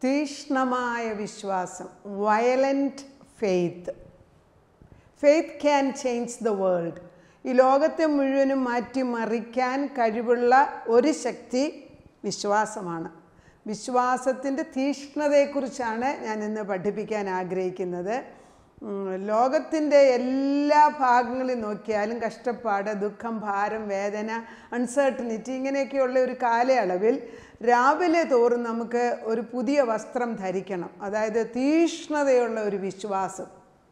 തീഷ്ണമായ വിശ്വാസം violent faith faith can change the world ഈ ലോകത്തെ മുഴുവനും മാറ്റിമറിക്കാൻ കഴിവുള്ള ഒരു ശക്തി വിശ്വാസമാണ് വിശ്വാസത്തിൻ്റെ തീഷ്ണതയെക്കുറിച്ചാണ് ഞാൻ ഇന്ന് പഠിപ്പിക്കാൻ ആഗ്രഹിക്കുന്നത് ഉം, ലോകത്തിൻ്റെ എല്ലാ ഭാഗങ്ങളിൽ നോക്കിയാലും കഷ്ടപ്പാട് ദുഃഖം ഭാരം വേദന അൺസർട്ടനിറ്റി ഇങ്ങനെയൊക്കെയുള്ള ഒരു കാലയളവിൽ രാവിലെ തോറും നമുക്ക് ഒരു പുതിയ വസ്ത്രം ധരിക്കണം അതായത് തീഷ്ണതയുള്ള ഒരു വിശ്വാസം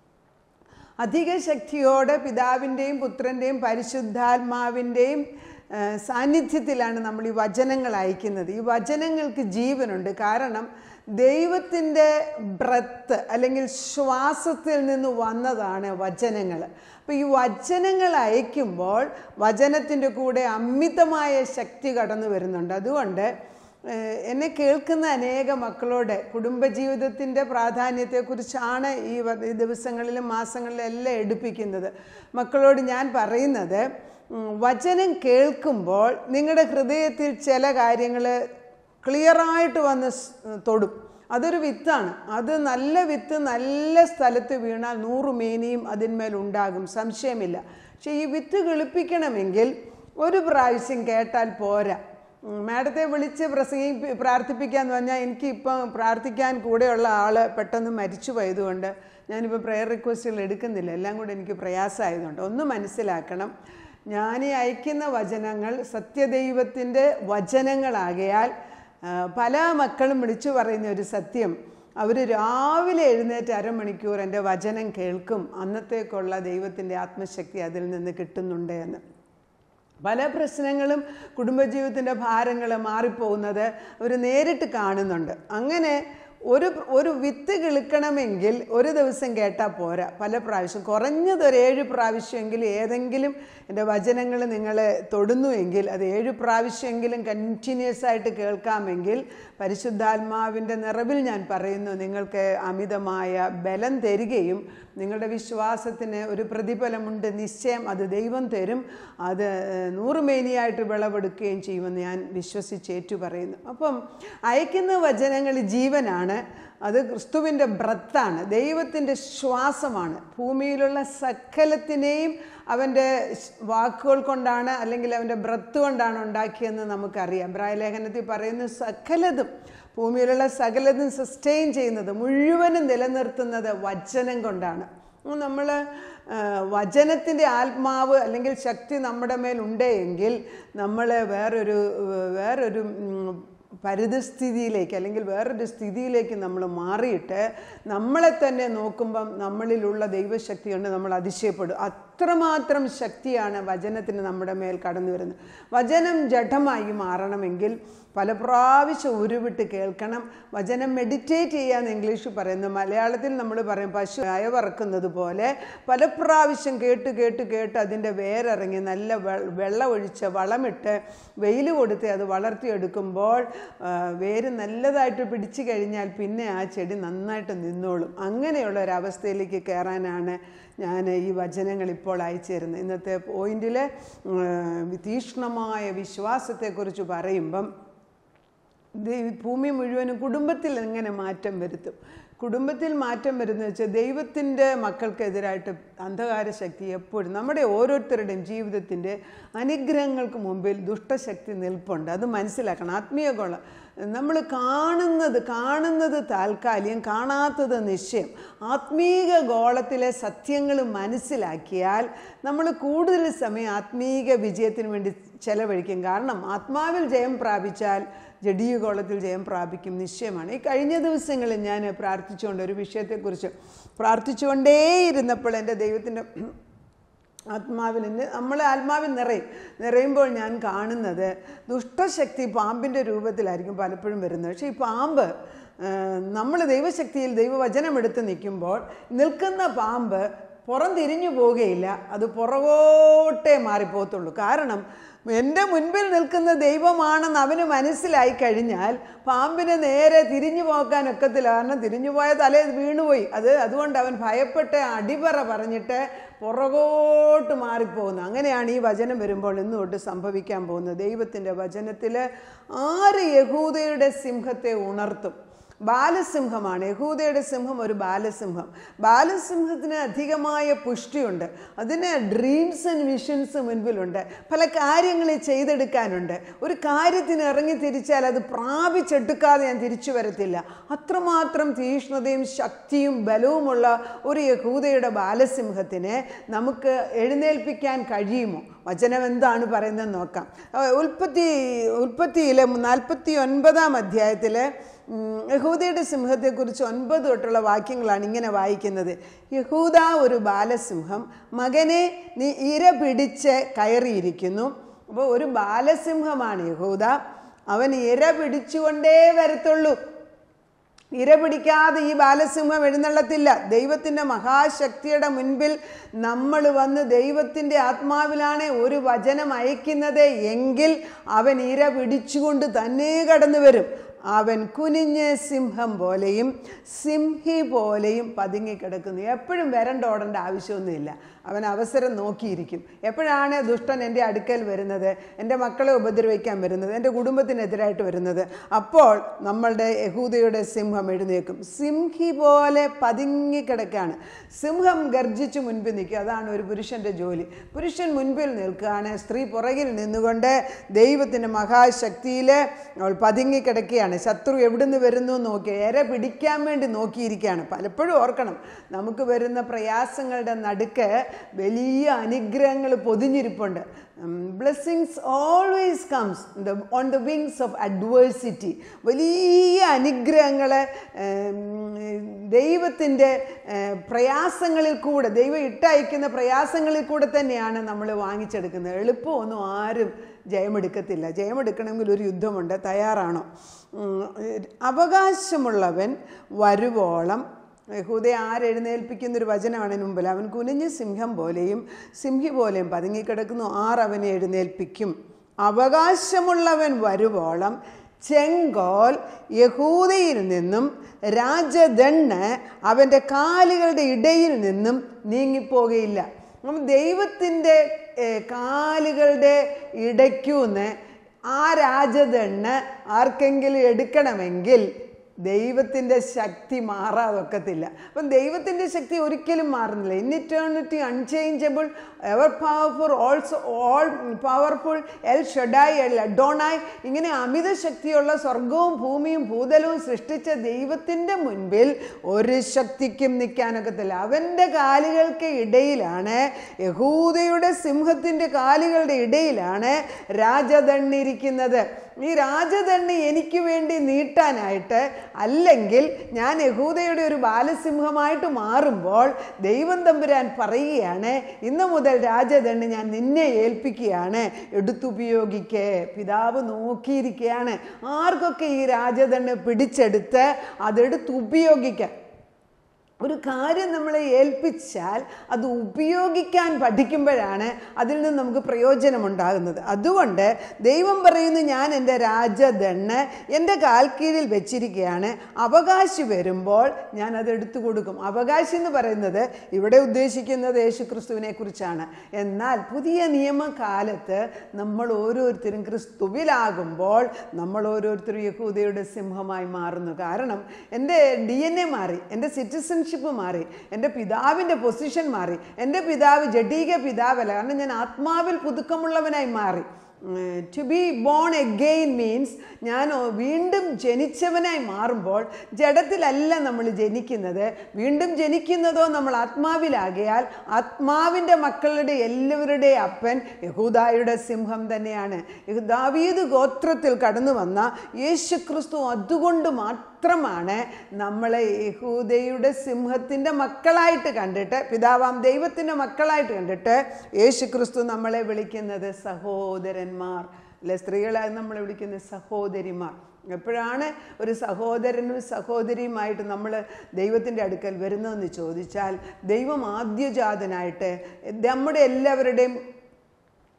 അധിക ശക്തിയോടെ പിതാവിൻ്റെയും പുത്രൻ്റെയും പരിശുദ്ധാത്മാവിൻ്റെയും ആ, സാന്നിധ്യത്തിലാണ് നമ്മൾ ഈ വചനങ്ങൾ അയക്കുന്നത് ഈ വചനങ്ങൾക്ക് ജീവനുണ്ട് കാരണം ദൈവത്തിൻ്റെ ബ്രത്ത് അല്ലെങ്കിൽ ശ്വാസത്തിൽ നിന്ന് വന്നതാണ് വചനങ്ങൾ അപ്പോൾ ഈ വചനങ്ങൾ അയക്കുമ്പോൾ വചനത്തിൻ്റെ കൂടെ അമിതമായ ശക്തി കടന്നു വരുന്നുണ്ട് അതുകൊണ്ട് ഏഹ് എന്നെ കേൾക്കുന്ന അനേക മക്കളോട് കുടുംബജീവിതത്തിൻ്റെ പ്രാധാന്യത്തെക്കുറിച്ചാണ് ഈ വ- ഈ ദിവസങ്ങളിലും മാസങ്ങളിലും എല്ലാം എടുപ്പിക്കുന്നത് മക്കളോട് ഞാൻ പറയുന്നത് ഉം, വചനം കേൾക്കുമ്പോൾ നിങ്ങളുടെ ഹൃദയത്തിൽ ചില കാര്യങ്ങൾ ക്ലിയറായിട്ട് വന്ന് സ്- തൊടും അതൊരു വിത്താണ് അത് നല്ല വിത്ത് നല്ല സ്ഥലത്ത് വീണാൽ നൂറ് മേനിയും അതിന്മേൽ ഉണ്ടാകും സംശയമില്ല പക്ഷേ ഈ വിത്ത് കിളിപ്പിക്കണമെങ്കിൽ ഒരു പ്രാവശ്യം കേട്ടാൽ പോരാ ഉം, മാഡത്തെ വിളിച്ച് പ്രസംഗി പ്രാർത്ഥിപ്പിക്കാന്ന് പറഞ്ഞാൽ എനിക്ക് ഇപ്പം പ്രാർത്ഥിക്കാൻ കൂടെയുള്ള ആൾ പെട്ടെന്ന് മരിച്ചു പോയതുകൊണ്ട് ഞാനിപ്പോൾ പ്രെയർ റിക്വസ്റ്റുകൾ എടുക്കുന്നില്ല എല്ലാം കൂടെ എനിക്ക് പ്രയാസമായതുകൊണ്ട് ഒന്ന് മനസ്സിലാക്കണം ഞാൻ ഈ അയക്കുന്ന വചനങ്ങൾ സത്യദൈവത്തിൻ്റെ വചനങ്ങളാകയാൽ ആ, പല മക്കളും വിളിച്ചു പറയുന്ന ഒരു സത്യം അവർ രാവിലെ എഴുന്നേറ്റ് അരമണിക്കൂർ എൻ്റെ വചനം കേൾക്കും അന്നത്തേക്കുള്ള ദൈവത്തിൻ്റെ ആത്മശക്തി അതിൽ നിന്ന് കിട്ടുന്നുണ്ട് എന്ന് പല പ്രശ്നങ്ങളും കുടുംബജീവിതത്തിൻ്റെ ഭാരങ്ങൾ മാറിപ്പോകുന്നത് അവർ നേരിട്ട് കാണുന്നുണ്ട് അങ്ങനെ ഒരു ഒരു വിത്ത് കിളുക്കണമെങ്കിൽ ഒരു ദിവസം കേട്ടാൽ പോരാ പല പ്രാവശ്യം കുറഞ്ഞത് ഒരു ഏഴ് പ്രാവശ്യമെങ്കിലും ഏതെങ്കിലും എൻ്റെ വചനങ്ങൾ നിങ്ങൾ തൊടുന്നുവെങ്കിൽ അത് ഏഴ് പ്രാവശ്യമെങ്കിലും കണ്ടിന്യൂസ് ആയിട്ട് കേൾക്കാമെങ്കിൽ പരിശുദ്ധാത്മാവിൻ്റെ നിറവിൽ ഞാൻ പറയുന്നു നിങ്ങൾക്ക് അമിതമായ ബലം തരികയും നിങ്ങളുടെ വിശ്വാസത്തിന് ഒരു പ്രതിഫലമുണ്ട് നിശ്ചയം അത് ദൈവം തരും അത് നൂറുമേനിയായിട്ട് വിളവെടുക്കുകയും ചെയ്യുമെന്ന് ഞാൻ വിശ്വസിച്ച് ഏറ്റു പറയുന്നു അപ്പം അയക്കുന്ന വചനങ്ങൾ ജീവനാണ് അത് ക്രിസ്തുവിൻ്റെ ബ്രത്താണ് ദൈവത്തിൻ്റെ ശ്വാസമാണ് ഭൂമിയിലുള്ള സകലത്തിനെയും അവൻ്റെ വാക്കുകൾ കൊണ്ടാണ് അല്ലെങ്കിൽ അവൻ്റെ ബ്രത്ത് കൊണ്ടാണ് ഉണ്ടാക്കിയെന്ന് നമുക്കറിയാം ബ്രായലേഖനത്തിൽ പറയുന്ന സകലതും ഭൂമിയിലുള്ള സകലതും സസ്റ്റെയിൻ ചെയ്യുന്നത് മുഴുവനും നിലനിർത്തുന്നത് വചനം കൊണ്ടാണ് നമ്മൾ വചനത്തിൻ്റെ ആത്മാവ് അല്ലെങ്കിൽ ശക്തി നമ്മുടെ മേലുണ്ട് എങ്കിൽ നമ്മൾ വേറൊരു വേറൊരു ഉം, പരിതസ്ഥിതിയിലേക്ക് അല്ലെങ്കിൽ വേറൊരു സ്ഥിതിയിലേക്ക് നമ്മൾ മാറിയിട്ട് നമ്മളെ തന്നെ നോക്കുമ്പം നമ്മളിലുള്ള ദൈവശക്തി കൊണ്ട് നമ്മൾ അതിശയപ്പെടും അത്രമാത്രം ശക്തിയാണ് വചനത്തിന് നമ്മുടെ മേൽ കടന്നു വരുന്നത് വചനം ജഡമായി മാറണമെങ്കിൽ പല പ്രാവശ്യം ഉരുവിട്ട് കേൾക്കണം വചനം മെഡിറ്റേറ്റ് ചെയ്യാന്ന് ഇംഗ്ലീഷ് പറയുന്നു മലയാളത്തിൽ നമ്മൾ പറയും പശു അയവറക്കുന്നത് പോലെ പല പ്രാവശ്യം കേട്ട് കേട്ട് കേട്ട് അതിൻ്റെ വേരിറങ്ങി നല്ല വെ- വെള്ളം ഒഴിച്ച് വളമിട്ട് വെയിൽ കൊടുത്ത് അത് വളർത്തിയെടുക്കുമ്പോൾ ആ, വേര് നല്ലതായിട്ട് പിടിച്ചു കഴിഞ്ഞാൽ പിന്നെ ആ ചെടി നന്നായിട്ട് നിന്നോളും അങ്ങനെയുള്ള ഒരവസ്ഥയിലേക്ക് കയറാനാണ് ഞാൻ ഈ വചനങ്ങൾ ഇപ്പോൾ അയച്ചു തരുന്നത് ഇന്നത്തെ പോയിന്റിൽ തീഷ്ണമായ വിശ്വാസത്തെക്കുറിച്ച് പറയുമ്പം ദൈ- ഭൂമി മുഴുവനും കുടുംബത്തിൽ എങ്ങനെ മാറ്റം വരുത്തും കുടുംബത്തിൽ മാറ്റം വരുന്ന വെച്ചാൽ ദൈവത്തിൻ്റെ മക്കൾക്കെതിരായിട്ട് അന്ധകാര ശക്തി എപ്പോഴും നമ്മുടെ ഓരോരുത്തരുടെയും ജീവിതത്തിൻ്റെ അനുഗ്രഹങ്ങൾക്ക് മുമ്പിൽ ദുഷ്ടശക്തി നിൽപ്പുണ്ട് അത് മനസ്സിലാക്കണം ആത്മീയ ഗോളം നമ്മൾ കാണുന്നത് കാണുന്നത് താൽക്കാലികം കാണാത്തത് നിശ്ചയം ആത്മീക ഗോളത്തിലെ സത്യങ്ങൾ മനസ്സിലാക്കിയാൽ നമ്മൾ കൂടുതൽ സമയം ആത്മീക വിജയത്തിന് വേണ്ടി ചെലവഴിക്കും കാരണം ആത്മാവിൽ ജയം പ്രാപിച്ചാൽ ജഡീയ ഗോളത്തിൽ ജയം പ്രാപിക്കും നിശ്ചയമാണ് ഈ കഴിഞ്ഞ ദിവസങ്ങളിൽ ഞാൻ പ്രാർത്ഥിച്ചുകൊണ്ട് ഒരു വിഷയത്തെക്കുറിച്ച് പ്രാർത്ഥിച്ചുകൊണ്ടേയിരുന്നപ്പോൾ എൻ്റെ ദൈവത്തിൻ്റെ ആത്മാവിൽ നിന്ന് നമ്മൾ ആത്മാവിൽ നിറയും നിറയുമ്പോൾ ഞാൻ കാണുന്നത് ദുഷ്ടശക്തി പാമ്പിൻ്റെ രൂപത്തിലായിരിക്കും പലപ്പോഴും വരുന്നത് പക്ഷേ ഈ പാമ്പ് നമ്മൾ ദൈവശക്തിയിൽ ദൈവവചനം എടുത്ത് നിൽക്കുമ്പോൾ നിൽക്കുന്ന പാമ്പ് പുറം തിരിഞ്ഞു പോവുകയില്ല അത് പുറകോട്ടേ മാറിപ്പോകത്തുള്ളൂ കാരണം എൻ്റെ മുൻപിൽ നിൽക്കുന്ന ദൈവമാണെന്ന് അവന് മനസ്സിലായി കഴിഞ്ഞാൽ പാമ്പിനെ നേരെ തിരിഞ്ഞു പോക്കാൻ ഒക്കത്തില്ല കാരണം തിരിഞ്ഞു പോയ തലേ വീണുപോയി അത് അതുകൊണ്ട് അവൻ ഭയപ്പെട്ട് അടിപറ പറഞ്ഞിട്ട് പുറകോട്ട് മാറിപ്പോകുന്നു അങ്ങനെയാണ് ഈ വചനം വരുമ്പോൾ ഇന്ന് തൊട്ട് സംഭവിക്കാൻ പോകുന്നത് ദൈവത്തിൻ്റെ വചനത്തിൽ ആര് യഹൂദയുടെ സിംഹത്തെ ഉണർത്തും ബാലസിംഹമാണ് യഹൂദയുടെ സിംഹം ഒരു ബാലസിംഹം ബാലസിംഹത്തിന് അധികമായ പുഷ്ടിയുണ്ട് അതിന് ഡ്രീംസ് ആൻഡ് വിഷൻസ് മുൻപിലുണ്ട് പല കാര്യങ്ങൾ ചെയ്തെടുക്കാനുണ്ട് ഒരു കാര്യത്തിന് ഇറങ്ങി തിരിച്ചാൽ അത് പ്രാപിച്ചെടുക്കാതെ ഞാൻ തിരിച്ചു വരത്തില്ല അത്രമാത്രം തീഷ്ണതയും ശക്തിയും ബലവുമുള്ള ഒരു യഹൂദയുടെ ബാലസിംഹത്തിനെ നമുക്ക് എഴുന്നേൽപ്പിക്കാൻ കഴിയുമോ വചനം എന്താണ് പറയുന്നത് നോക്കാം അഹ് ഉൽപ്പത്തി ഉൽപ്പത്തിയിലെ നാൽപ്പത്തി ഒൻപതാം അധ്യായത്തിൽ യഹൂദയുടെ സിംഹത്തെക്കുറിച്ച് ഒൻപത് തൊട്ടുള്ള വാക്യങ്ങളാണ് ഇങ്ങനെ വായിക്കുന്നത് യഹൂദ ഒരു ബാലസിംഹം മകനെ നീ ഇര പിടിച്ച് കയറിയിരിക്കുന്നു അപ്പോൾ ഒരു ബാലസിംഹമാണ് യഹൂദ അവൻ ഇര പിടിച്ചുകൊണ്ടേ വരത്തുള്ളൂ ഇര പിടിക്കാതെ ഈ ബാലസിംഹം എഴുന്നള്ളത്തില്ല ദൈവത്തിൻ്റെ മഹാശക്തിയുടെ മുൻപിൽ നമ്മൾ വന്ന് ദൈവത്തിൻ്റെ ആത്മാവിലാണ് ഒരു വചനം അയക്കുന്നത് എങ്കിൽ അവൻ ഇര പിടിച്ചുകൊണ്ട് തന്നെ കടന്നു വരും അവൻ കുനിഞ്ഞ് സിംഹം പോലെയും സിംഹി പോലെയും പതുങ്ങിക്കിടക്കുന്നു എപ്പോഴും വരണ്ട ഓടേണ്ട ആവശ്യമൊന്നുമില്ല അവൻ അവസരം നോക്കിയിരിക്കും എപ്പോഴാണ് ദുഷ്ടൻ എൻ്റെ അടുക്കൽ വരുന്നത് എൻ്റെ മക്കളെ ഉപദ്രവിക്കാൻ വരുന്നത് എൻ്റെ കുടുംബത്തിനെതിരായിട്ട് വരുന്നത് അപ്പോൾ നമ്മളുടെ യഹൂദയുടെ സിംഹം എഴുന്നേക്കും സിംഹി പോലെ പതുങ്ങിക്കിടക്കുകയാണ് സിംഹം ഗർജിച്ച് മുൻപിൽ നിൽക്കുക അതാണ് ഒരു പുരുഷൻ്റെ ജോലി പുരുഷൻ മുൻപിൽ നിൽക്കുകയാണ് സ്ത്രീ പുറകിൽ നിന്നുകൊണ്ട് ദൈവത്തിൻ്റെ മഹാശക്തിയിൽ അവൾ പതുങ്ങിക്കിടക്കുകയാണ് ശത്രു എവിടുന്ന് വരുന്നു നോക്കി എര പിടിക്കാൻ വേണ്ടി നോക്കിയിരിക്കുകയാണ് പലപ്പോഴും ഓർക്കണം നമുക്ക് വരുന്ന പ്രയാസങ്ങളുടെ നടുക്ക് വലിയ അനുഗ്രഹങ്ങൾ പൊതിഞ്ഞിരിപ്പുണ്ട് blessings always comes on the wings of adversity വലിയ അനുഗ്രഹങ്ങൾ ദൈവത്തിൻ്റെ പ്രയാസങ്ങളിൽ കൂടെ ദൈവം ഇട്ടയക്കുന്ന പ്രയാസങ്ങളിൽ കൂടെ തന്നെയാണ് നമ്മൾ വാങ്ങിച്ചെടുക്കുന്നത് എളുപ്പമൊന്നും ആരും ജയമെടുക്കത്തില്ല ജയമെടുക്കണമെങ്കിൽ ഒരു യുദ്ധമുണ്ട് തയ്യാറാണോ ഉം, അവകാശമുള്ളവൻ വരുവോളം യഹൂദെ ആരെഴുന്നേൽപ്പിക്കുന്ന ഒരു വചനമാണ് ഇതിന് മുമ്പിൽ അവൻ കുനിഞ്ഞ് സിംഹം പോലെയും സിംഹി പോലെയും പതുങ്ങിക്കിടക്കുന്നു ആർ അവനെ എഴുന്നേൽപ്പിക്കും അവകാശമുള്ളവൻ വരുവോളം ചെങ്കോൽ യഹൂദയിൽ നിന്നും രാജദണ്ണ് അവൻ്റെ കാലുകളുടെ ഇടയിൽ നിന്നും നീങ്ങിപ്പോകയില്ല അപ്പം ദൈവത്തിൻ്റെ ഏഹ്, കാലുകളുടെ ഇടയ്ക്കൂന്ന് ആ രാജദണ്ണ് ആർക്കെങ്കിലും എടുക്കണമെങ്കിൽ ദൈവത്തിൻ്റെ ശക്തി മാറാതൊക്കത്തില്ല അപ്പം ദൈവത്തിൻ്റെ ശക്തി ഒരിക്കലും മാറുന്നില്ല in eternity unchangeable ever powerful also all powerful El Shaddai El Adonai ഇങ്ങനെ അമിത ശക്തിയുള്ള സ്വർഗവും ഭൂമിയും ഭൂതലവും സൃഷ്ടിച്ച ദൈവത്തിൻ്റെ മുൻപിൽ ഒരു ശക്തിക്കും നിൽക്കാനൊക്കത്തില്ല അവൻ്റെ കാലുകൾക്ക് ഇടയിലാണ് യഹൂദയുടെ സിംഹത്തിൻ്റെ കാലുകളുടെ ഇടയിലാണ് രാജദണ്ണിരിക്കുന്നത് ഈ രാജദണ്ണ് എനിക്ക് വേണ്ടി നീട്ടാനായിട്ട് അല്ലെങ്കിൽ ഞാൻ യഹൂദയുടെ ഒരു ബാലസിംഹമായിട്ട് മാറുമ്പോൾ ദൈവം തമ്പുരാൻ പറയുകയാണ് ഇന്ന് മുതൽ രാജദണ്ണ് ഞാൻ നിന്നെ ഏൽപ്പിക്കുകയാണ് എടുത്തുപയോഗിക്കേ പിതാവ് നോക്കിയിരിക്കുകയാണ് ആർക്കൊക്കെ ഈ രാജദണ്ണ് പിടിച്ചെടുത്ത് അതെടുത്ത് ഉപയോഗിക്കാൻ ഒരു കാര്യം നമ്മളെ ഏൽപ്പിച്ചാൽ അത് ഉപയോഗിക്കാൻ പഠിക്കുമ്പോഴാണ് അതിൽ നിന്ന് നമുക്ക് പ്രയോജനമുണ്ടാകുന്നത് അതുകൊണ്ട് ദൈവം പറയുന്നു ഞാൻ എൻ്റെ രാജദണ്ണ് എൻ്റെ കാൽക്കീഴിൽ വെച്ചിരിക്കുകയാണ് അവകാശി വരുമ്പോൾ ഞാൻ അത് എടുത്തു കൊടുക്കും അവകാശി എന്ന് പറയുന്നത് ഇവിടെ ഉദ്ദേശിക്കുന്നത് യേശു ക്രിസ്തുവിനെ കുറിച്ചാണ് എന്നാൽ പുതിയ നിയമകാലത്ത് നമ്മൾ ഓരോരുത്തരും ക്രിസ്തുവിലാകുമ്പോൾ നമ്മൾ ഓരോരുത്തരും യഹൂദയുടെ സിംഹമായി മാറുന്നു കാരണം എൻ്റെ ഡി എൻ എ മാറി എൻ്റെ സിറ്റിസൺഷിപ്പ് മാറി എൻ്റെ പിതാവിൻ്റെ പൊസിഷൻ മാറി എൻ്റെ പിതാവ് ജഡീക പിതാവല്ല കാരണം ഞാൻ ആത്മാവിൽ പുതുക്കമുള്ളവനായി മാറി to be born again means ഞാൻ വീണ്ടും ജനിച്ചവനായി മാറുമ്പോൾ ജഡത്തിലല്ല നമ്മൾ ജനിക്കുന്നത് വീണ്ടും ജനിക്കുന്നതോ നമ്മൾ ആത്മാവിലാകിയാൽ ആത്മാവിൻ്റെ മക്കളുടെ എല്ലാവരുടെ അപ്പൻ യഹൂദായുടെ സിംഹം തന്നെയാണ് യഹൂ- ദാവീദ് ഗോത്രത്തിൽ കടന്നു വന്ന യേശു ക്രിസ്തു അതുകൊണ്ട് മാത്രമാണ് നമ്മളെ യഹൂദയുടെ സിംഹത്തിൻ്റെ മക്കളായിട്ട് കണ്ടിട്ട് പിതാവാം ദൈവത്തിൻ്റെ മക്കളായിട്ട് കണ്ടിട്ട് യേശു ക്രിസ്തു നമ്മളെ വിളിക്കുന്നത് സഹോദരന്മാർ അല്ലെ സ്ത്രീകളെ നമ്മളെ വിളിക്കുന്നത് സഹോദരിമാർ എപ്പോഴാണ് ഒരു സഹോദരനും സഹോദരിയുമായിട്ട് നമ്മൾ ദൈവത്തിൻ്റെ അടുക്കൽ വരുന്നതെന്ന് ചോദിച്ചാൽ ദൈവം ആദ്യജാതനായിട്ട് നമ്മുടെ എല്ലാവരുടെയും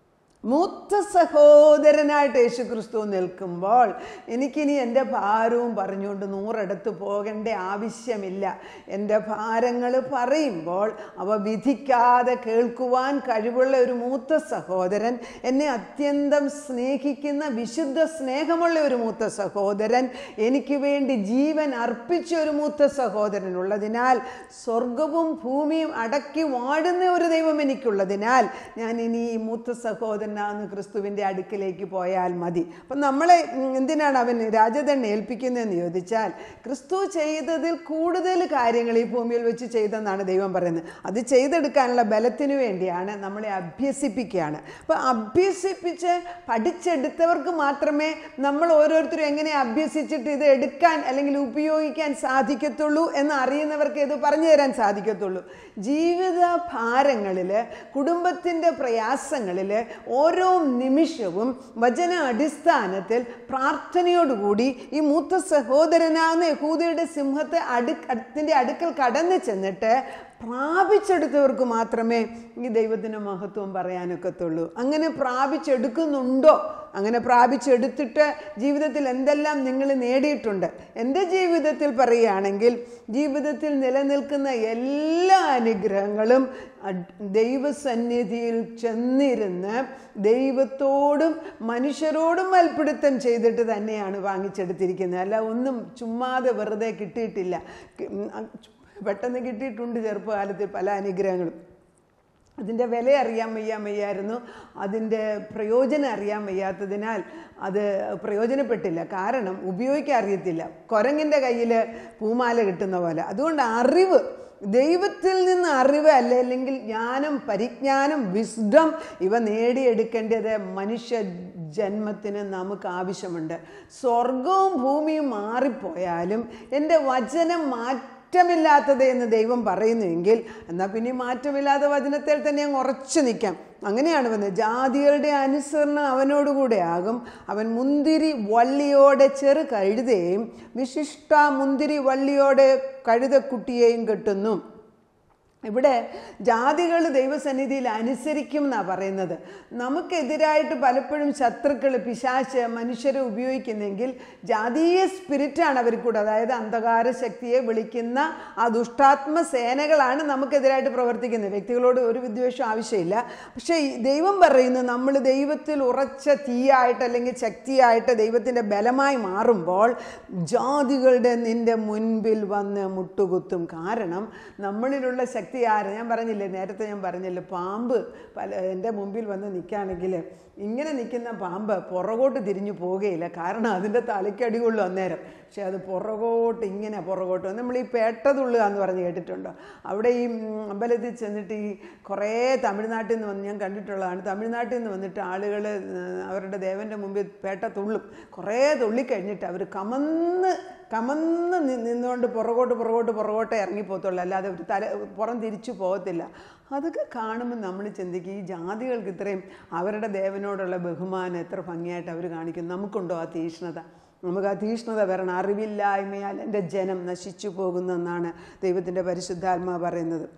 മൂത്ത സഹോദരനായിട്ട് യേശു ക്രിസ്തു നിൽക്കുമ്പോൾ എനിക്കിനി എൻ്റെ ഭാരവും പറഞ്ഞുകൊണ്ട് നൂറിടത്ത് പോകേണ്ട ആവശ്യമില്ല എൻ്റെ ഭാരങ്ങൾ പറയുമ്പോൾ അവ വിധിക്കാതെ കേൾക്കുവാൻ കഴിവുള്ള ഒരു മൂത്ത സഹോദരൻ എന്നെ അത്യന്തം സ്നേഹിക്കുന്ന വിശുദ്ധ സ്നേഹമുള്ള ഒരു മൂത്ത സഹോദരൻ എനിക്ക് വേണ്ടി ജീവൻ അർപ്പിച്ച ഒരു മൂത്ത സഹോദരൻ ഉള്ളതിനാൽ സ്വർഗവും ഭൂമിയും അടക്കി വാഴുന്ന ഒരു ദൈവം എനിക്കുള്ളതിനാൽ ഞാൻ ഇനി ഈ മൂത്ത സഹോദരനാകുന്ന ക്രിസ്തുവിൻ്റെ അടുക്കിലേക്ക് പോയാൽ മതി അപ്പം നമ്മളെ ഉം, എന്തിനാണ് അവൻ രാജതന്നെ ഏൽപ്പിക്കുന്നതെന്ന് ചോദിച്ചാൽ ക്രിസ്തു ചെയ്തതിൽ കൂടുതൽ കാര്യങ്ങൾ ഈ ഭൂമിയിൽ വെച്ച് ചെയ്തെന്നാണ് ദൈവം പറയുന്നത് അത് ചെയ്തെടുക്കാനുള്ള ബലത്തിന് വേണ്ടിയാണ് നമ്മളെ അഭ്യസിപ്പിക്കുകയാണ് അപ്പോൾ അഭ്യസിപ്പിച്ച് പഠിച്ചെടുത്തവർക്ക് മാത്രമേ നമ്മൾ ഓരോരുത്തരും എങ്ങനെ അഭ്യസിച്ചിട്ട് ഇത് എടുക്കാൻ അല്ലെങ്കിൽ ഉപയോഗിക്കാൻ സാധിക്കത്തുള്ളൂ എന്ന് അറിയുന്നവർക്ക് ഇത് പറഞ്ഞു തരാൻ സാധിക്കത്തുള്ളൂ ജീവിത ഭാരങ്ങളിൽ കുടുംബത്തിൻ്റെ പ്രയാസങ്ങളിൽ ഓരോ നിമിഷവും വചന അടിസ്ഥാനത്തിൽ പ്രാർത്ഥനയോടുകൂടി ഈ മൂത്ത സഹോദരനാകുന്ന യഹൂദയുടെ സിംഹത്തെ അടു അടുത്തിൻ്റെ അടുക്കൽ കടന്നു ചെന്നിട്ട് പ്രാപിച്ചെടുത്തവർക്ക് മാത്രമേ ഈ ദൈവത്തിൻ്റെ മഹത്വം പറയാനൊക്കത്തുള്ളൂ അങ്ങനെ പ്രാപിച്ചെടുക്കുന്നുണ്ടോ അങ്ങനെ പ്രാപിച്ചെടുത്തിട്ട് ജീവിതത്തിൽ എന്തെല്ലാം നിങ്ങൾ നേടിയിട്ടുണ്ട് എൻ്റെ ജീവിതത്തിൽ പറയുകയാണെങ്കിൽ ജീവിതത്തിൽ നിലനിൽക്കുന്ന എല്ലാ അനുഗ്രഹങ്ങളും അഡ്- ദൈവസന്നിധിയിൽ ചെന്നിരുന്ന് ദൈവത്തോടും മനുഷ്യരോടും മൽപ്പിടുത്തം ചെയ്തിട്ട് തന്നെയാണ് വാങ്ങിച്ചെടുത്തിരിക്കുന്നത് അല്ല ഒന്നും ചുമ്മാതെ വെറുതെ കിട്ടിയിട്ടില്ല കി- ഉം, അ- പെട്ടെന്ന് കിട്ടിയിട്ടുണ്ട് ചെറുപ്പകാലത്ത് പല അനുഗ്രഹങ്ങളും അതിൻ്റെ വില അറിയാൻ വയ്യാൻ വയ്യായിരുന്നു അതിൻ്റെ പ്രയോജനം അറിയാൻ വയ്യാത്തതിനാൽ അത് പ്രയോജനപ്പെട്ടില്ല കാരണം ഉപയോഗിക്കാൻ അറിയത്തില്ല കുരങ്ങിൻ്റെ കയ്യിൽ പൂമാല കിട്ടുന്ന പോലെ അതുകൊണ്ട് അറിവ് ദൈവത്തിൽ നിന്ന് അറിവ് അല്ല അല്ലെങ്കിൽ ജ്ഞാനം പരിജ്ഞാനം വിസ്ഡം ഇവ നേടിയെടുക്കേണ്ടത് മനുഷ്യ ജന്മത്തിന് നമുക്ക് ആവശ്യമുണ്ട് സ്വർഗവും ഭൂമിയും മാറിപ്പോയാലും എൻ്റെ വചനം മാറ്റി മാറ്റമില്ലാത്തത് എന്ന് ദൈവം പറയുന്നുവെങ്കിൽ എന്നാൽ പിന്നെ ഈ മാറ്റമില്ലാത്ത വചനത്തിൽ തന്നെ അങ്ങ് ഉറച്ചു നിൽക്കാം അങ്ങനെയാണ് വന്നത് ജാതികളുടെ അനുസരണം അവനോടുകൂടെ ആകും അവൻ മുന്തിരി വള്ളിയോടെ ചെറു കഴുതയും വിശിഷ്ട മുന്തിരി വള്ളിയോടെ കഴുതക്കുട്ടിയെയും കെട്ടുന്നു ഇവിടെ ജാതികൾ ദൈവസന്നിധിയിൽ അനുസരിക്കും എന്നാണ് പറയുന്നത് നമുക്കെതിരായിട്ട് പലപ്പോഴും ശത്രുക്കൾ പിശാച്ച് മനുഷ്യരെ ഉപയോഗിക്കുന്നെങ്കിൽ ജാതീയ സ്പിരിറ്റാണ് അവർ കൂടെ അതായത് അന്ധകാര ശക്തിയെ വിളിക്കുന്ന ആ ദുഷ്ടാത്മ സേനകളാണ് നമുക്കെതിരായിട്ട് പ്രവർത്തിക്കുന്നത് വ്യക്തികളോട് ഒരു വിദ്വേഷം ആവശ്യമില്ല പക്ഷേ ഈ ദൈവം പറയുന്നു നമ്മൾ ദൈവത്തിൽ ഉറച്ച തീയായിട്ട് അല്ലെങ്കിൽ ശക്തിയായിട്ട് ദൈവത്തിൻ്റെ ബലമായി മാറുമ്പോൾ ജാതികളുടെ നിന്റെ മുൻപിൽ വന്ന് മുട്ടുകുത്തും കാരണം നമ്മളിലുള്ള ശക്തി ആര് ഞാൻ പറഞ്ഞില്ലേ നേരത്തെ ഞാൻ പറഞ്ഞില്ലേ പാമ്പ് പല എൻ്റെ മുമ്പിൽ വന്ന് നിൽക്കുകയാണെങ്കിൽ ഇങ്ങനെ നിൽക്കുന്ന പാമ്പ് പുറകോട്ട് തിരിഞ്ഞു പോവുകയില്ല കാരണം അതിൻ്റെ തലയ്ക്കടി കൊള്ളും അന്നേരം പക്ഷെ അത് പുറകോട്ട് ഇങ്ങനെ പുറകോട്ട് വന്ന് നമ്മൾ ഈ പേട്ടതുള്ളുക എന്ന് പറഞ്ഞ് കേട്ടിട്ടുണ്ടോ അവിടെ ഈ ഉം, അമ്പലത്തിൽ ചെന്നിട്ട് ഈ കുറേ തമിഴ്നാട്ടിൽ നിന്ന് വന്ന് ഞാൻ കണ്ടിട്ടുള്ളതാണ് തമിഴ്നാട്ടിൽ നിന്ന് വന്നിട്ട് ആളുകൾ അവരുടെ ദേവൻ്റെ മുമ്പിൽ പേട്ട തുള്ളും കുറേ തുള്ളിക്കഴിഞ്ഞിട്ട് അവർ കമന്ന് കമന്ന് നി- നിന്നുകൊണ്ട് പുറകോട്ട് പുറകോട്ട് പുറകോട്ട് ഇറങ്ങിപ്പോത്തുള്ളൂ അല്ലാതെ ഒരു തല പുറം തിരിച്ചു പോകത്തില്ല അതൊക്കെ കാണുമ്പോൾ നമ്മൾ ചിന്തിക്കും ഈ ജാതികൾക്ക് ഇത്രയും അവരുടെ ദേവനോടുള്ള ബഹുമാനം എത്ര ഭംഗിയായിട്ട് അവർ കാണിക്കും നമുക്കുണ്ടോ ആ തീഷ്ണത നമുക്ക് ആ തീഷ്ണത വരണം അറിവില്ലായ്മയാൽ എൻ്റെ ജനം നശിച്ചു പോകുന്നെന്നാണ് ദൈവത്തിൻ്റെ പരിശുദ്ധാത്മാ പറയുന്നത്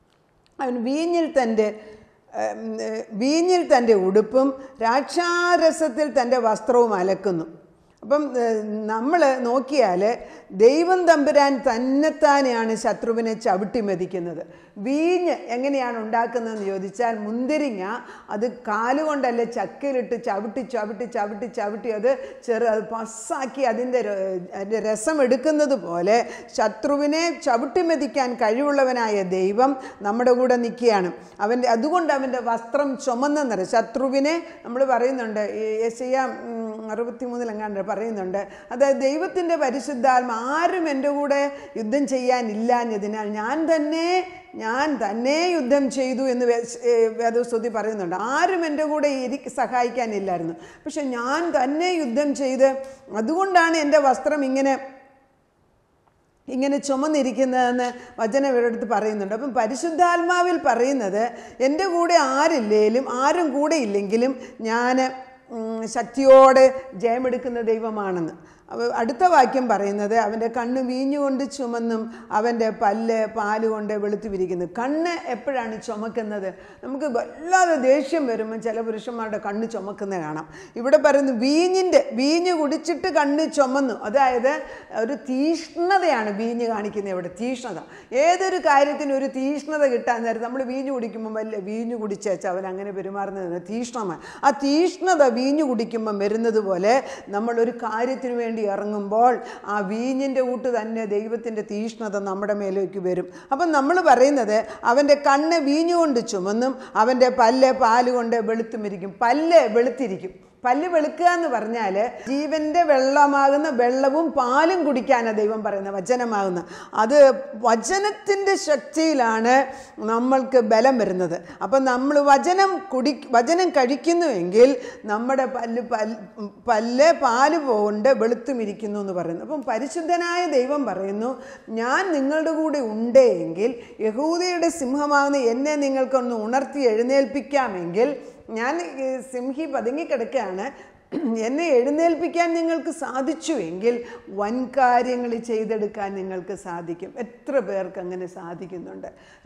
അവൻ വീഞ്ഞിൽ തൻ്റെ ഉം, ഏഹ്, വീഞ്ഞിൽ തൻ്റെ ഉടുപ്പും രാക്ഷാരസത്തിൽ തൻ്റെ വസ്ത്രവും അലക്കുന്നു അപ്പം നമ്മൾ നോക്കിയാൽ ദൈവം തമ്പുരാൻ തന്നെത്താനെയാണ് ശത്രുവിനെ ചവിട്ടി മെതിക്കുന്നത് വീഞ്ഞ് എങ്ങനെയാണ് ഉണ്ടാക്കുന്നതെന്ന് ചോദിച്ചാൽ മുന്തിരിങ്ങ അത് കാലുകൊണ്ടല്ല ചക്കയിലിട്ട് ചവിട്ടി ചവിട്ടി ചവിട്ടി ചവിട്ടി അത് ചെറു അത് പസ്സാക്കി അതിൻ്റെ ര- അതിൻ്റെ രസം എടുക്കുന്നത് പോലെ ശത്രുവിനെ ചവിട്ടി മെതിക്കാൻ കഴിവുള്ളവനായ ദൈവം നമ്മുടെ കൂടെ നിൽക്കുകയാണ് അവൻ്റെ അതുകൊണ്ട് അവൻ്റെ വസ്ത്രം ചുമന്നെന്നറിയ ശത്രുവിനെ നമ്മൾ പറയുന്നുണ്ട് ഈ യെശയ്യ അറുപത്തി മൂന്നിലെങ്ങാണ്ട് പറയുന്നുണ്ട് അതായത് ദൈവത്തിൻ്റെ പരിശുദ്ധാത്മ ആരും എൻ്റെ കൂടെ യുദ്ധം ചെയ്യാനില്ലാഞ്ഞതിനാൽ ഞാൻ തന്നെ ഞാൻ തന്നെ യുദ്ധം ചെയ്തു എന്ന് വേ- ഏ, വേദസ്തുതി പറയുന്നുണ്ട് ആരും എൻ്റെ കൂടെ ഇരി സഹായിക്കാനില്ലായിരുന്നു പക്ഷെ ഞാൻ തന്നെ യുദ്ധം ചെയ്ത് അതുകൊണ്ടാണ് എൻ്റെ വസ്ത്രം ഇങ്ങനെ ഇങ്ങനെ ചുമന്നിരിക്കുന്നതെന്ന് വചനം ഇവരടുത്ത് പറയുന്നുണ്ട് അപ്പം പരിശുദ്ധാത്മാവിൽ പറയുന്നത് എൻ്റെ കൂടെ ആരില്ലേലും ആരും കൂടെ ഇല്ലെങ്കിലും ഞാൻ ഉം, ശക്തിയോടെ ജയമെടുക്കുന്ന ദൈവമാണെന്ന് അവ അടുത്ത വാക്യം പറയുന്നത് അവൻ്റെ കണ്ണ് വീഞ്ഞുകൊണ്ട് ചുമന്നും അവൻ്റെ പല്ല് പാല് കൊണ്ട് വെളുത്തു വിരിക്കുന്നു കണ്ണ് എപ്പോഴാണ് ചുമക്കുന്നത് നമുക്ക് വല്ലാതെ ദേഷ്യം വരുമ്പോൾ ചില പുരുഷന്മാരുടെ കണ്ണ് ചുമക്കുന്ന കാണാം ഇവിടെ പറയുന്നു വീഞ്ഞിൻ്റെ വീഞ്ഞ് കുടിച്ചിട്ട് കണ്ണ് ചുമന്നു അതായത് ഒരു തീഷ്ണതയാണ് വീഞ്ഞ് കാണിക്കുന്നത് ഇവിടെ തീഷ്ണത ഏതൊരു കാര്യത്തിനും ഒരു തീഷ്ണത കിട്ടാൻ നേരം നമ്മൾ വീഞ്ഞ് കുടിക്കുമ്പോൾ വല്ല വീഞ്ഞ് കുടിച്ചേച്ച് അവൻ അങ്ങനെ പെരുമാറുന്നത് തീഷ്ണമാണ് ആ തീഷ്ണത വീഞ്ഞ് കുടിക്കുമ്പം വരുന്നത് പോലെ നമ്മൾ ഒരു കാര്യത്തിന് വേണ്ടി ഇറങ്ങുമ്പോൾ ആ വീഞ്ഞിൻ്റെ കൂട്ട് തന്നെ ദൈവത്തിൻ്റെ തീഷ്ണത നമ്മുടെ മേലേക്ക് വരും അപ്പം നമ്മൾ പറയുന്നത് അവൻ്റെ കണ്ണ് വീഞ്ഞുകൊണ്ട് ചുമന്നും അവൻ്റെ പല്ല് പാല് കൊണ്ട് വെളുത്തുമിരിക്കും പല്ല് വെളുത്തിരിക്കും പല്ല് വെളുക്കുക എന്ന് പറഞ്ഞാൽ ജീവന്റെ വെള്ളമാകുന്ന വെള്ളവും പാലും കുടിക്കാനാണ് ദൈവം പറയുന്നത് വചനമാകുന്ന അത് വചനത്തിൻ്റെ ശക്തിയിലാണ് നമ്മൾക്ക് ബലം വരുന്നത് അപ്പം നമ്മൾ വചനം കുടി വചനം കഴിക്കുന്നുവെങ്കിൽ നമ്മുടെ പല്ല് പല്ല് പല്ല് പാല് കൊണ്ട് വെളുത്തുമിരിക്കുന്നു എന്ന് പറയുന്നു അപ്പം പരിശുദ്ധനായ ദൈവം പറയുന്നു ഞാൻ നിങ്ങളുടെ കൂടെ ഉണ്ട് എങ്കിൽ യഹൂദയുടെ സിംഹമാകുന്ന എന്നെ നിങ്ങൾക്കൊന്ന് ഉണർത്തി എഴുന്നേൽപ്പിക്കാമെങ്കിൽ ഞാൻ ഈ സിംഹി പതുങ്ങിക്കിടക്കുകയാണ് എന്നെ എഴുന്നേൽപ്പിക്കാൻ നിങ്ങൾക്ക് സാധിച്ചു എങ്കിൽ വൻകാര്യങ്ങൾ ചെയ്തെടുക്കാൻ നിങ്ങൾക്ക് സാധിക്കും എത്ര പേർക്ക് അങ്ങനെ സാധിക്കുന്നുണ്ട്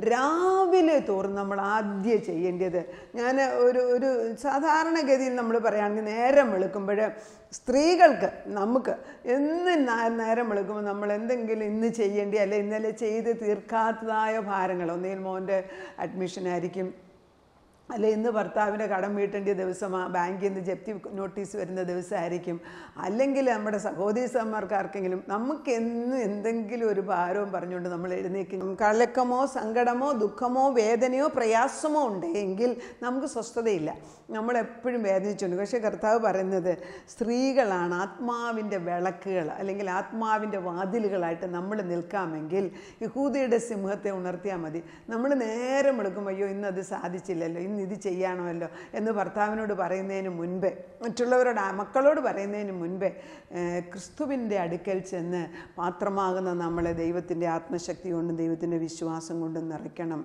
രാവിലെ തോറും നമ്മൾ ആദ്യം ചെയ്യേണ്ടത് ഞാൻ ഒരു ഒരു സാധാരണഗതിയിൽ നമ്മൾ പറയുകയാണെങ്കിൽ നേരം വെളുക്കുമ്പോൾ സ്ത്രീകൾക്ക് നമുക്ക് എന്ന് നേ- നേരം വെളുക്കുമ്പോൾ നമ്മൾ എന്തെങ്കിലും ഇന്ന് ചെയ്യേണ്ടി അല്ലെ ഇന്നലെ ചെയ്ത് തീർക്കാത്തതായ ഭാരങ്ങൾ ഒന്നുകിൽ മോൻ്റെ അഡ്മിഷനായിരിക്കും അല്ലെ ഇന്ന് ഭർത്താവിൻ്റെ കടം വീട്ടേണ്ട ദിവസമാണ് ബാങ്കിൽ നിന്ന് ജപ്തി നോട്ടീസ് വരുന്ന ദിവസമായിരിക്കും അല്ലെങ്കിൽ നമ്മുടെ സഹോദരി സഹോദരന്മാർക്കാർക്കെങ്കിലും നമുക്ക് എന്ന് എന്തെങ്കിലും ഒരു ഭാരവും പറഞ്ഞുകൊണ്ട് നമ്മൾ എഴുന്നേക്കും കലക്കമോ സങ്കടമോ ദുഃഖമോ വേദനയോ പ്രയാസമോ ഉണ്ടെങ്കിൽ നമുക്ക് സ്വസ്ഥതയില്ല നമ്മളെപ്പോഴും വേദനിച്ചുണ്ട് പക്ഷേ കർത്താവ് പറയുന്നത് സ്ത്രീകളാണ് ആത്മാവിൻ്റെ വിളക്കുകൾ അല്ലെങ്കിൽ ആത്മാവിൻ്റെ വാതിലുകളായിട്ട് നമ്മൾ നിൽക്കാമെങ്കിൽ യഹൂദയുടെ സിംഹത്തെ ഉണർത്തിയാൽ മതി നമ്മൾ നേരം എടുക്കുമ്പോൾ അയ്യോ ഇന്നത് സാധിച്ചില്ലല്ലോ ഇന്ന് ഇത് ചെയ്യണമല്ലോ എന്ന് ഭർത്താവിനോട് പറയുന്നതിന് മുൻപേ മറ്റുള്ളവരോട് ആ മക്കളോട് പറയുന്നതിന് മുൻപേ ഏഹ്, ക്രിസ്തുവിൻ്റെ അടുക്കൽ ചെന്ന് പാത്രമാകുന്ന നമ്മളെ ദൈവത്തിൻ്റെ ആത്മശക്തി കൊണ്ടും ദൈവത്തിൻ്റെ വിശ്വാസം കൊണ്ടും നിറയ്ക്കണം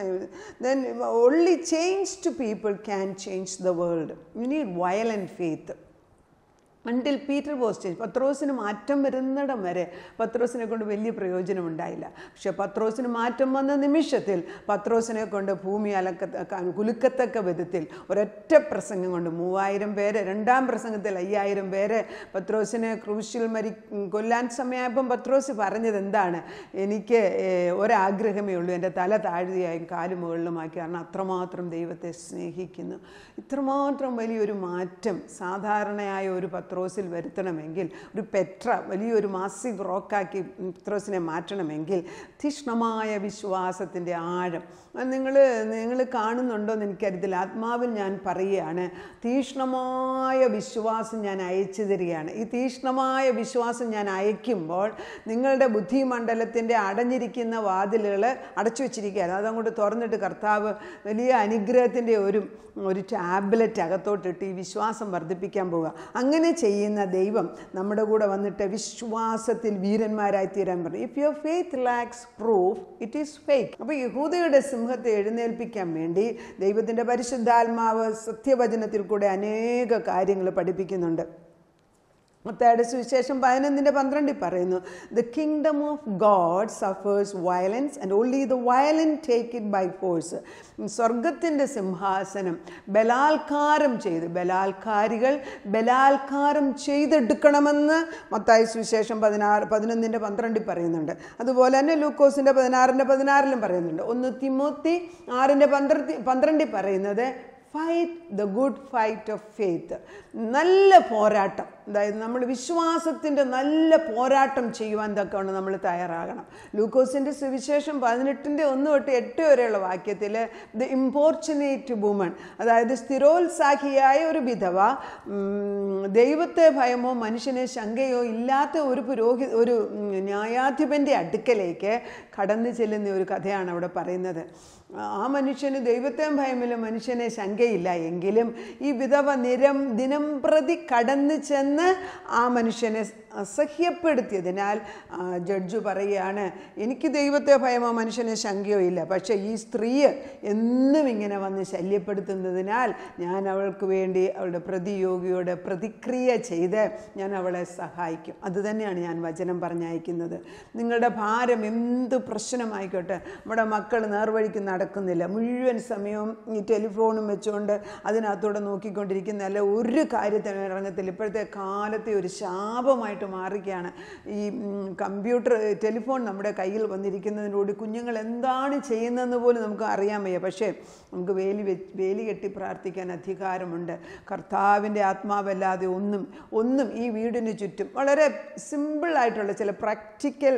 then only change to people can change the world you need violent faith until Peter was change പത്രോസിന് മാറ്റം വരുന്നിടം വരെ പത്രോസിനെ കൊണ്ട് വലിയ പ്രയോജനം ഉണ്ടായില്ല പക്ഷെ പത്രോസിന് മാറ്റം വന്ന നിമിഷത്തിൽ പത്രോസിനെ കൊണ്ട് ഭൂമി അലക്ക കുലുക്കത്തക്ക വിധത്തിൽ ഒരൊറ്റ പ്രസംഗം കൊണ്ട് മൂവായിരം പേര് രണ്ടാം പ്രസംഗത്തിൽ അയ്യായിരം പേര് പത്രോസിനെ ക്രൂശിൽ മരി കൊല്ലാൻ സമയമായപ്പം പത്രോസ് പറഞ്ഞത് എന്താണ് എനിക്ക് ഏഹ്, ഒരാഗ്രഹമേ ഉള്ളൂ എൻ്റെ തല താഴ്തിയായും കാല് മുകളിലുമാക്കി കാരണം അത്രമാത്രം ദൈവത്തെ സ്നേഹിക്കുന്നു ഇത്രമാത്രം വലിയൊരു മാറ്റം സാധാരണയായ ഒരു പത്രോസിൽ വരുത്തണമെങ്കിൽ ഒരു പെട്ര വലിയൊരു മാസിക് റോക്കാക്കി പത്രോസിനെ മാറ്റണമെങ്കിൽ തീഷ്ണമായ വിശ്വാസത്തിൻ്റെ ആഴം നിങ്ങൾ നിങ്ങൾ കാണുന്നുണ്ടോ എന്ന് എനിക്കറിയത്തില്ല ആത്മാവിൽ ഞാൻ പറയുകയാണ് തീഷ്ണമായ വിശ്വാസം ഞാൻ അയച്ചു തരികയാണ് ഈ തീഷ്ണമായ വിശ്വാസം ഞാൻ അയക്കുമ്പോൾ നിങ്ങളുടെ ബുദ്ധിമണ്ഡലത്തിൻ്റെ അടഞ്ഞിരിക്കുന്ന വാതിലുകൾ അടച്ചു വെച്ചിരിക്കുകയാണ് അതങ്ങോട്ട് തുറന്നിട്ട് കർത്താവ് വലിയ അനുഗ്രഹത്തിൻ്റെ ഒരു ഒരു ടാബ്ലറ്റ് അകത്തോട്ടിട്ട് ഈ വിശ്വാസം വർദ്ധിപ്പിക്കാൻ പോവുക അങ്ങനെ ചെയ്യുന്ന ദൈവം നമ്മുടെ കൂടെ വന്നിട്ട് വിശ്വാസത്തിൽ വീരന്മാരായി തീരാൻ പറഞ്ഞു if your faith lacks proof it is fake അപ്പോൾ യഹൂദയുടെ സിംഹത്തെ എഴുന്നേൽപ്പിക്കാൻ വേണ്ടി ദൈവത്തിൻ്റെ പരിശുദ്ധാത്മാവ് സത്യവചനത്തിൽ കൂടെ അനേക കാര്യങ്ങൾ പഠിപ്പിക്കുന്നുണ്ട് മത്തായുടെ സുവിശേഷം പതിനൊന്നിൻ്റെ പന്ത്രണ്ടിൽ പറയുന്നു the kingdom of God suffers violence and only the violent take it by force സ്വർഗത്തിൻ്റെ സിംഹാസനം ബലാത്കാരം ചെയ്ത് ബലാത്കാരികൾ ബലാത്കാരം ചെയ്തെടുക്കണമെന്ന് മത്തായ സുവിശേഷം പതിനാറ് പതിനൊന്നിൻ്റെ പന്ത്രണ്ടിൽ പറയുന്നുണ്ട് അതുപോലെ തന്നെ ലൂക്കോസിൻ്റെ പതിനാറിൻ്റെ പതിനാറിലും പറയുന്നുണ്ട് ഒന്ന് തിമോത്തി ആറിൻ്റെ പന്ത്രണ്ട് പന്ത്രണ്ടിൽ പറയുന്നത് fight the good fight of faith നല്ല പോരാട്ടം അതായത് നമ്മൾ വിശ്വാസത്തിൻ്റെ നല്ല പോരാട്ടം ചെയ്യുവാൻ തക്കവണ്ണം നമ്മൾ തയ്യാറാകണം ലൂക്കോസിൻ്റെ സുവിശേഷം പതിനെട്ടിൻ്റെ ഒന്ന് തൊട്ട് എട്ട് വരെയുള്ള വാക്യത്തിൽ ദ ഇമ്പോർച്ചുനേറ്റ് വുമൺ അതായത് സ്ഥിരോത്സാഹിയായ ഒരു വിധവ ഉം, ദൈവത്തെ ഭയമോ മനുഷ്യനെ ശങ്കയോ ഇല്ലാത്ത ഒരു പുരോഹി ഒരു ഉം, ന്യായാധിപൻ്റെ അടുക്കലേക്ക് കടന്നു ചെല്ലുന്ന ഒരു കഥയാണ് അവിടെ പറയുന്നത് ആ മനുഷ്യന് ദൈവത്തെയും ഭയമില്ല മനുഷ്യനെ ശങ്കയില്ല എങ്കിലും ഈ വിധവ നിരം ദിനം പ്രതി കടന്നു ചെന്ന് ആ മനുഷ്യനെ അസഹ്യപ്പെടുത്തിയതിനാൽ ആ, ജഡ്ജ് പറയുകയാണ് എനിക്ക് ദൈവത്തെ ഭയമോ മനുഷ്യനെ ശങ്കയോ ഇല്ല പക്ഷേ ഈ സ്ത്രീ എന്നും ഇങ്ങനെ വന്ന് ശല്യപ്പെടുത്തുന്നതിനാൽ ഞാൻ അവൾക്ക് വേണ്ടി അവളുടെ പ്രതിയോഗിയോട് പ്രതിക്രിയ ചെയ്ത് ഞാൻ അവളെ സഹായിക്കും അതുതന്നെയാണ് ഞാൻ വചനം പറഞ്ഞയക്കുന്നത് നിങ്ങളുടെ ഭാരം എന്ത് പ്രശ്നമായിക്കോട്ടെ നമ്മുടെ മക്കൾ നേർവഴിക്ക് നടക്കുന്നില്ല മുഴുവൻ സമയവും ഈ ടെലിഫോണും വെച്ചുകൊണ്ട് അതിനകത്തൂടെ നോക്കിക്കൊണ്ടിരിക്കുന്ന അല്ല ഒരു കാര്യത്തിനും ഇറങ്ങത്തില്ല ഇപ്പോഴത്തെ കാലത്തെ ഒരു ശാപമായിട്ട് മാറുകയാണ് ഈ ഉം, കമ്പ്യൂട്ടർ ടെലിഫോൺ നമ്മുടെ കയ്യിൽ വന്നിരിക്കുന്നതിനോട് കുഞ്ഞുങ്ങൾ എന്താണ് ചെയ്യുന്നതെന്ന് പോലും നമുക്ക് അറിയാൻ വയ്യ പക്ഷേ നമുക്ക് വേലി വെ വേലി കെട്ടി പ്രാർത്ഥിക്കാൻ അധികാരമുണ്ട് കർത്താവിൻ്റെ ആത്മാവല്ലാതെ ഒന്നും ഒന്നും ഈ വീടിന് ചുറ്റും വളരെ സിമ്പിളായിട്ടുള്ള ചില പ്രാക്ടിക്കൽ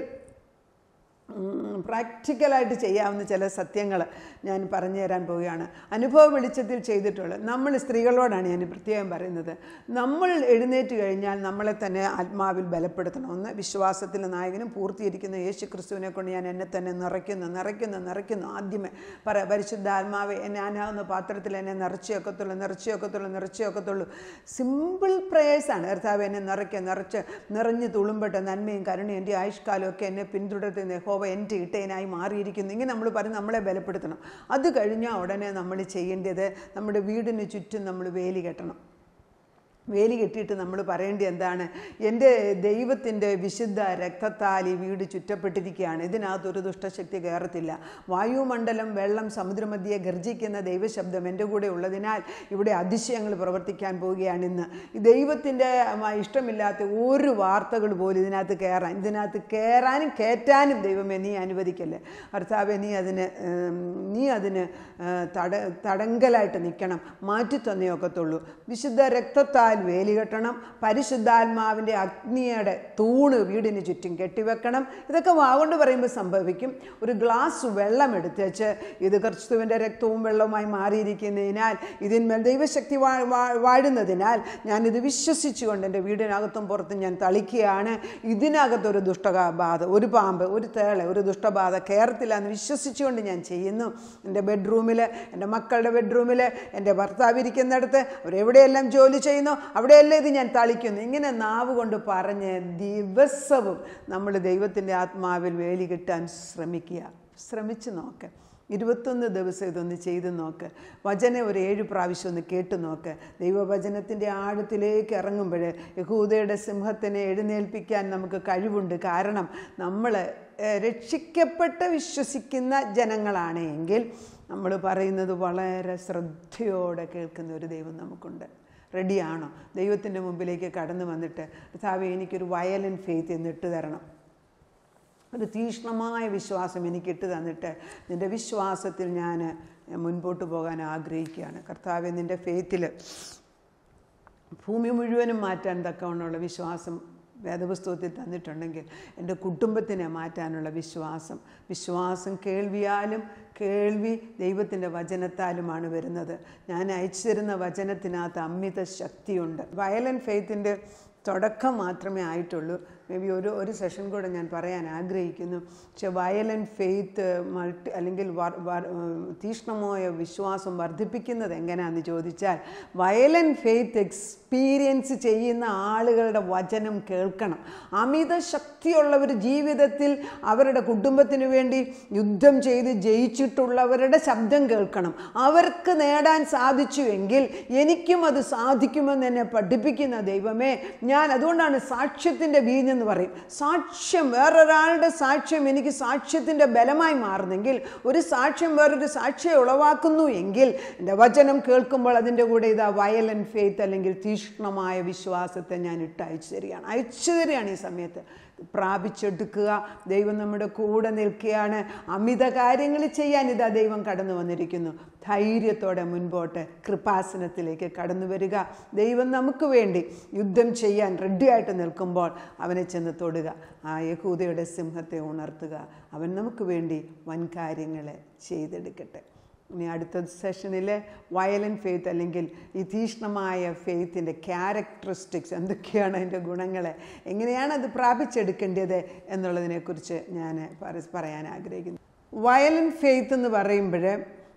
പ്രാക്ടിക്കലായിട്ട് ചെയ്യാവുന്ന ചില സത്യങ്ങൾ ഞാൻ പറഞ്ഞു തരാൻ പോവുകയാണ് അനുഭവ വെളിച്ചത്തിൽ ചെയ്തിട്ടുള്ള നമ്മൾ സ്ത്രീകളോടാണ് ഞാൻ പ്രത്യേകം പറയുന്നത് നമ്മൾ എഴുന്നേറ്റ് കഴിഞ്ഞാൽ നമ്മളെ തന്നെ ആത്മാവിൽ ബലപ്പെടുത്തണം ഒന്ന് വിശ്വാസത്തിലെ നായകനും പൂർത്തീകരിക്കുന്ന യേശു ക്രിസ്തുവിനെ കൊണ്ട് ഞാൻ എന്നെ തന്നെ നിറയ്ക്കുന്നു നിറയ്ക്കുന്നു നിറയ്ക്കുന്നു ആദ്യമേ പറ പരിശുദ്ധാത്മാവെ എന്നെ ഞാനാവുന്ന പാത്രത്തിൽ എന്നെ നിറച്ചേ ഒക്കത്തുള്ളൂ നിറച്ചേ ഒക്കത്തുള്ളൂ നിറച്ചേ ഒക്കത്തുള്ളൂ സിമ്പിൾ പ്രേയേഴ്സാണ് കർത്താവ് എന്നെ നിറയ്ക്കുക നിറച്ച് നിറഞ്ഞു തുളുമ്പട്ടെ നന്മയും കരുണയും എൻ്റെ ആയുഷ്കാലമൊക്കെ എന്നെ പിന്തുടർത്തുന്ന യഹോവ എൻ്റെ ഇട്ടയനായി മാറിയിരിക്കുന്നു ഇങ്ങനെ നമ്മൾ പറഞ്ഞ് നമ്മളെ ബലപ്പെടുത്തണം അത് കഴിഞ്ഞാൽ ഉടനെ നമ്മൾ ചെയ്യേണ്ടത് നമ്മുടെ വീടിന് ചുറ്റും നമ്മൾ വേലി കെട്ടണം വേലി കെട്ടിയിട്ട് നമ്മൾ പറയേണ്ടത് എന്താണ് എൻ്റെ ദൈവത്തിൻ്റെ വിശുദ്ധ രക്തത്താൽ ഈ വീട് ചുറ്റപ്പെട്ടിരിക്കുകയാണ് ഇതിനകത്തൊരു ദുഷ്ടശക്തി കയറത്തില്ല വായുമണ്ഡലം വെള്ളം സമുദ്രമധ്യയെ ഗർജിക്കുന്ന ദൈവശബ്ദം എൻ്റെ കൂടെ ഉള്ളതിനാൽ ഇവിടെ അതിശയങ്ങൾ പ്രവർത്തിക്കാൻ പോവുകയാണ് ഇന്ന് ഈ ദൈവത്തിൻ്റെ മ, ഇഷ്ടമില്ലാത്ത ഒരു വാർത്തകൾ പോലും ഇതിനകത്ത് കയറാൻ ഇതിനകത്ത് കയറാനും കയറ്റാനും ദൈവമേ നീ അനുവദിക്കല്ലേ ഭർത്താവെ നീ അതിന് ഉം, നീ അതിന് ആ, തട തടങ്കലായിട്ട് നിൽക്കണം മാറ്റി തന്നേ ഒക്കത്തുള്ളൂ വിശുദ്ധ രക്തത്താൽ വേലി കെട്ടണം പരിശുദ്ധാത്മാവിൻ്റെ അഗ്നിയുടെ തൂണ് വീടിന് ചുറ്റും കെട്ടിവെക്കണം ഇതൊക്കെ വാഗൊണ്ട് പറയുമ്പോൾ സംഭവിക്കും ഒരു ഗ്ലാസ് വെള്ളം എടുത്തേച്ച് ഇത് ക്രിസ്തുവിൻ്റെ രക്തവും വെള്ളവുമായി മാറിയിരിക്കുന്നതിനാൽ ഇതിന്മേൽ ദൈവശക്തി വാ- വാ- വാഴുന്നതിനാൽ ഞാനിത് വിശ്വസിച്ചുകൊണ്ട് എൻ്റെ വീടിനകത്തും പുറത്തും ഞാൻ തളിക്കുകയാണ് ഇതിനകത്തൊരു ദുഷ്ടബാധ ഒരു പാമ്പ് ഒരു തേള ഒരു ദുഷ്ടബാധ കയറത്തില്ല എന്ന് വിശ്വസിച്ചുകൊണ്ട് ഞാൻ ചെയ്യുന്നു എൻ്റെ ബെഡ്റൂമിൽ എൻ്റെ മക്കളുടെ ബെഡ്റൂമിൽ എൻ്റെ ഭർത്താവ് ഇരിക്കുന്നിടത്ത് അവരെവിടെയെല്ലാം ജോലി ചെയ്യുന്നു അവിടെയെല്ലാം ഇത് ഞാൻ തളിക്കുന്നു ഇങ്ങനെ നാവ് കൊണ്ട് പറഞ്ഞ് ദിവസവും നമ്മൾ ദൈവത്തിൻ്റെ ആത്മാവിൽ വേലി കിട്ടാൻ ശ്രമിക്കുക ശ്രമിച്ച് നോക്ക് ഇരുപത്തൊന്ന് ദിവസം ഇതൊന്ന് ചെയ്ത് നോക്ക് വചനം ഒരു ഏഴ് പ്രാവശ്യം ഒന്ന് കേട്ട് നോക്ക് ദൈവവചനത്തിൻ്റെ ആഴത്തിലേക്ക് ഇറങ്ങുമ്പോൾ യഹൂദയുടെ സിംഹത്തിനെ എഴുന്നേൽപ്പിക്കാൻ നമുക്ക് കഴിവുണ്ട് കാരണം നമ്മൾ ഏഹ്, രക്ഷിക്കപ്പെട്ട് വിശ്വസിക്കുന്ന ജനങ്ങളാണ് എങ്കിൽ നമ്മൾ പറയുന്നത് വളരെ ശ്രദ്ധയോടെ കേൾക്കുന്ന ഒരു ദൈവം നമുക്കുണ്ട് റെഡിയാണോ ദൈവത്തിൻ്റെ മുമ്പിലേക്ക് കടന്നു വന്നിട്ട് കർത്താവേ എനിക്കൊരു വയലൻ ഫെയ്ത്ത് എന്ന് ഇട്ട് തരണം ഒരു തീക്ഷ്ണമായ വിശ്വാസം എനിക്ക് ഇട്ട് തന്നിട്ട് നിൻ്റെ വിശ്വാസത്തിൽ ഞാൻ മുൻപോട്ട് പോകാൻ ആഗ്രഹിക്കുകയാണ് കർത്താവ് നിൻ്റെ ഫെയ്ത്തിൽ ഭൂമി മുഴുവനും മാറ്റാൻ തക്കവണ്ണമുള്ള വിശ്വാസം വേദപുസ്തകത്തിൽ തന്നിട്ടുണ്ടെങ്കിൽ എൻ്റെ കുടുംബത്തിനെ മാറ്റാനുള്ള വിശ്വാസം വിശ്വാസം കേൾവിയാലും കേൾവി ദൈവത്തിൻ്റെ വചനത്താലുമാണ് വരുന്നത് ഞാൻ അയച്ചു തരുന്ന വചനത്തിനകത്ത് അമിത ശക്തിയുണ്ട് വയലൻ ഫെയ്ത്തിൻ്റെ തുടക്കം മാത്രമേ ആയിട്ടുള്ളൂ മേ ബി ഒരു ഒരു സെഷൻ കൂടെ ഞാൻ പറയാൻ ആഗ്രഹിക്കുന്നു പക്ഷെ വയലൻ ഫെയ്ത്ത് മൾട്ടി അല്ലെങ്കിൽ വർ- വർ- ഉം, തീക്ഷ്ണമായ വിശ്വാസം വർദ്ധിപ്പിക്കുന്നത് എങ്ങനെയാണെന്ന് ചോദിച്ചാൽ വയലൻ ഫെയ്ത്ത് എക്സ്പീരിയൻസ് ചെയ്യുന്ന ആളുകളുടെ വചനം കേൾക്കണം അമിത ശക്തിയുള്ളവർ ജീവിതത്തിൽ അവരുടെ കുടുംബത്തിന് വേണ്ടി യുദ്ധം ചെയ്ത് ജയിച്ചിട്ടുള്ളവരുടെ ശബ്ദം കേൾക്കണം അവർക്ക് നേടാൻ സാധിച്ചുവെങ്കിൽ എനിക്കും അത് സാധിക്കുമെന്ന് എന്നെ പഠിപ്പിക്കുന്ന ദൈവമേ ഞാൻ അതുകൊണ്ടാണ് സാക്ഷ്യത്തിൻ്റെ വീഞ്ഞെന്ന് പറയും സാക്ഷ്യം വേറൊരാളുടെ സാക്ഷ്യം എനിക്ക് സാക്ഷ്യത്തിൻ്റെ ബലമായി മാറുന്നെങ്കിൽ ഒരു സാക്ഷ്യം വേറൊരു സാക്ഷിയെ ഉളവാക്കുന്നു എങ്കിൽ എൻ്റെ വചനം കേൾക്കുമ്പോൾ അതിൻ്റെ കൂടെ ഇതാ വയലൻ ഫെയ്ത്ത് അല്ലെങ്കിൽ തീക്ഷ്ണമായ വിശ്വാസത്തെ ഞാൻ ഇട്ട് അയച്ചു തരികയാണ് അയച്ചു തരികയാണ് ഈ സമയത്ത് പ്രാപിച്ചെടുക്കുക ദൈവം നമ്മുടെ കൂടെ നിൽക്കുകയാണ് അമിത കാര്യങ്ങൾ ചെയ്യാൻ ഇതാ ദൈവം കടന്നു വന്നിരിക്കുന്നു ധൈര്യത്തോടെ മുൻപോട്ട് കൃപാസനത്തിലേക്ക് കടന്നു വരിക ദൈവം നമുക്ക് വേണ്ടി യുദ്ധം ചെയ്യാൻ റെഡിയായിട്ട് നിൽക്കുമ്പോൾ അവനെ ചെന്ന് തൊടുക ആ യഹൂദയുടെ സിംഹത്തെ ഉണർത്തുക അവൻ നമുക്ക് വേണ്ടി വൻകാര്യങ്ങളെ ചെയ്തെടുക്കട്ടെ ഇനി അടുത്ത സെഷനിൽ വയലൻ ഫെയ്ത്ത് അല്ലെങ്കിൽ ഈ തീക്ഷ്ണമായ ഫെയ്ത്തിൻ്റെ ക്യാരക്ടറിസ്റ്റിക്സ് എന്തൊക്കെയാണ് അതിൻ്റെ ഗുണങ്ങൾ എങ്ങനെയാണ് അത് പ്രാപിച്ചെടുക്കേണ്ടത് എന്നുള്ളതിനെക്കുറിച്ച് ഞാൻ പറ- പറയാൻ ആഗ്രഹിക്കുന്നു വയലൻ ഫെയ്ത്ത് എന്ന് പറയുമ്പോൾ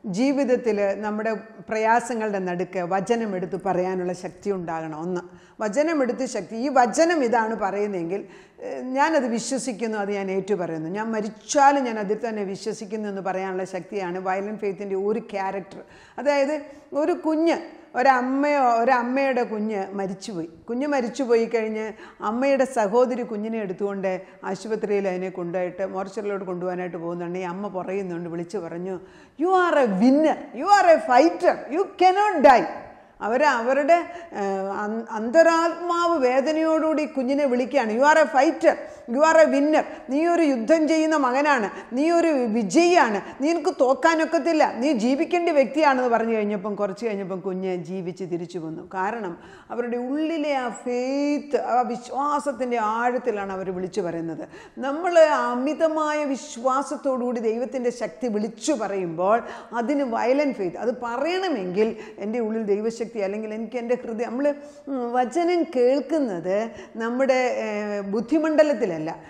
ജീവിതത്തിൽ നമ്മുടെ പ്രയാസങ്ങളുടെ നടുക്ക് വചനമെടുത്ത് പറയാനുള്ള ശക്തി ഉണ്ടാകണം ഒന്ന് വചനമെടുത്ത് ശക്തി ഈ വചനം ഇതാണ് പറയുന്നതെങ്കിൽ ഏഹ്, ഞാനത് വിശ്വസിക്കുന്നു അത് ഞാൻ ഏറ്റു പറയുന്നു ഞാൻ മരിച്ചാലും ഞാൻ അതിൽ തന്നെ വിശ്വസിക്കുന്നു എന്ന് പറയാനുള്ള ശക്തിയാണ് വയലൻ ഫെയ്ത്തിൻ്റെ ഒരു ക്യാരക്ടർ അതായത് ഒരു കുഞ്ഞ് ഒരമ്മയോ ഒരമ്മയുടെ കുഞ്ഞ് മരിച്ചുപോയി കുഞ്ഞ് മരിച്ചുപോയി കഴിഞ്ഞ് അമ്മയുടെ സഹോദരി കുഞ്ഞിനെ എടുത്തുകൊണ്ട് ആശുപത്രിയിൽ അതിനെ കൊണ്ടുപോയിട്ട് മോർച്ചറിലോട്ട് കൊണ്ടുപോകാനായിട്ട് പോകുന്നുണ്ട് ഈ അമ്മ പറയുന്നുണ്ട് വിളിച്ചു പറഞ്ഞു you are a winner you are a fighter you cannot die അവർ അവരുടെ ഏഹ്, അന്- അന്തരാത്മാവ് വേദനയോടുകൂടി കുഞ്ഞിനെ വിളിക്കുകയാണ് you are a fighter you are a winner നീ ഒരു യുദ്ധം ചെയ്യുന്ന മകനാണ് നീ ഒരു വിജയിയാണ് നീ എനിക്ക് തോക്കാനൊക്കത്തില്ല നീ ജീവിക്കേണ്ട വ്യക്തിയാണെന്ന് പറഞ്ഞു കഴിഞ്ഞപ്പം കുറച്ച് കഴിഞ്ഞപ്പം കുഞ്ഞ് ജീവിച്ച് തിരിച്ചു വന്നു കാരണം അവരുടെ ഉള്ളിലെ ആ ഫെയ്ത്ത് ആ വിശ്വാസത്തിൻ്റെ ആഴത്തിലാണ് അവർ വിളിച്ചു പറയുന്നത് നമ്മൾ അമിതമായ വിശ്വാസത്തോടുകൂടി ദൈവത്തിൻ്റെ ശക്തി വിളിച്ചു പറയുമ്പോൾ അതിന് വയലൻറ്റ് ഫെയ്ത്ത് അത് പറയണമെങ്കിൽ എൻ്റെ ഉള്ളിൽ ദൈവശക്തി അല്ലെങ്കിൽ എനിക്ക് എൻ്റെ ഹൃദയം നമ്മൾ വചനം കേൾക്കുന്നത് നമ്മുടെ ഏഹ്, ബുദ്ധിമണ്ഡലത്തിലല്ല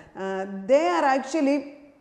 they are actually